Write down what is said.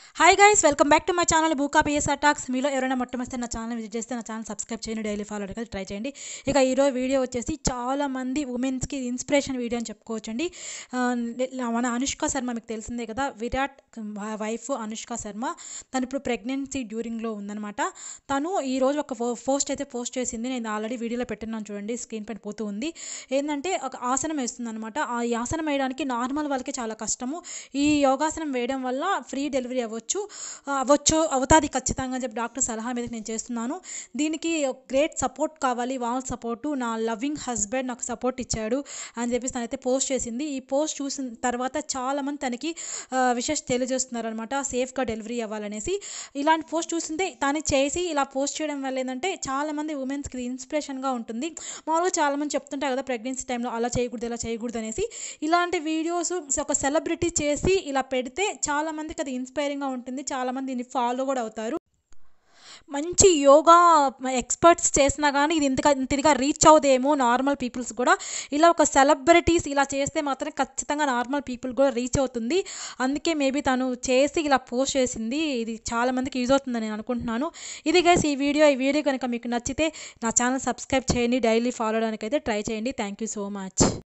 hi guys welcome back to my channel Booka PSR talks మీలో ఎవరైనా మొట్టమొదటి నా ఛానల్ విజిట్ చేస్తే నా ఛానల్ సబ్స్క్రైబ్ చేయండి డైలీ ఫాలో అవ్వడానికి ట్రై చేయండి ఇక ఈరోజు వీడియో వచ్చేసి చాలా మంది ఉమెన్స్కి ఇన్స్పిరేషన్ వీడియో అని చెప్పుకోవచ్చండి ఆ, మన అనుష్క శర్మ మీకు తెలిసిందే కదా విరాట్ వైఫ్ అనుష్క శర్మ తను ఇప్పుడు ప్రెగ్నెన్సీ డ్యూరింగ్లో ఉందన్నమాట తను ఈరోజు ఒక పోస్ట్ అయితే పోస్ట్ చేసింది నేను ఆల్రెడీ వీడియోలో పెట్టున్నాను చూడండి స్క్రీన్ పైన పోతూ ఉంది ఏంటంటే ఒక ఆసనం వేస్తుంది అనమాట ఆ ఈ ఆసనం వేయడానికి నార్మల్ వాళ్ళకి చాలా కష్టము ఈ యోగాసనం వేయడం వల్ల ఫ్రీ డెలివరీ అవ్వచ్చు ఆ, అవ్వచ్చు అవుతుంది ఖచ్చితంగా అని చెప్పి డాక్టర్ సలహా మీద నేను చేస్తున్నాను దీనికి గ్రేట్ సపోర్ట్ కావాలి వాళ్ళ సపోర్టు నా లవింగ్ హస్బెండ్ నాకు సపోర్ట్ ఇచ్చాడు అని చెప్పేసి తనైతే పోస్ట్ చేసింది ఈ పోస్ట్ చూసిన తర్వాత చాలామంది తనకి విషెస్ తెలియజేస్తున్నారు అనమాట సేఫ్గా డెలివరీ అవ్వాలనేసి ఇలాంటి పోస్ట్ చూసిందే తను చేసి ఇలా పోస్ట్ చేయడం వల్ల ఏంటంటే చాలామంది ఉమెన్స్కి ఇది ఇన్స్పిరేషన్గా ఉంటుంది మామూలుగా చాలామంది చెప్తుంటారు కదా ప్రెగ్నెన్సీ టైంలో అలా చేయకూడదు ఇలా చేయకూడదు అనేసి ఇలాంటి వీడియోస్ ఒక సెలబ్రిటీ చేసి ఇలా పెడితే చాలామందికి అది ఇన్స్పైరింగ్గా ఉంటుంది చాలామంది దీన్ని ఫాలో కూడా అవుతారు మంచి యోగా ఎక్స్పర్ట్స్ చేసినా కానీ ఇది ఇంతగా ఇంతగా రీచ్ అవుదేమో నార్మల్ పీపుల్స్ కూడా ఇలా ఒక సెలబ్రిటీస్ ఇలా చేస్తే మాత్రం ఖచ్చితంగా నార్మల్ పీపుల్ కూడా రీచ్ అవుతుంది అందుకే మేబీ తను చేసి ఇలా పోస్ట్ చేసింది ఇది చాలా మందికి యూజ్ అవుతుందని నేను అనుకుంటున్నాను ఇది గైస్ ఈ వీడియో ఈ వీడియో కనుక మీకు నచ్చితే నా ఛానల్ సబ్స్క్రైబ్ చేయండి డైలీ ఫాలో అవడానికి అయితే ట్రై చేయండి థ్యాంక్ యూ సో మచ్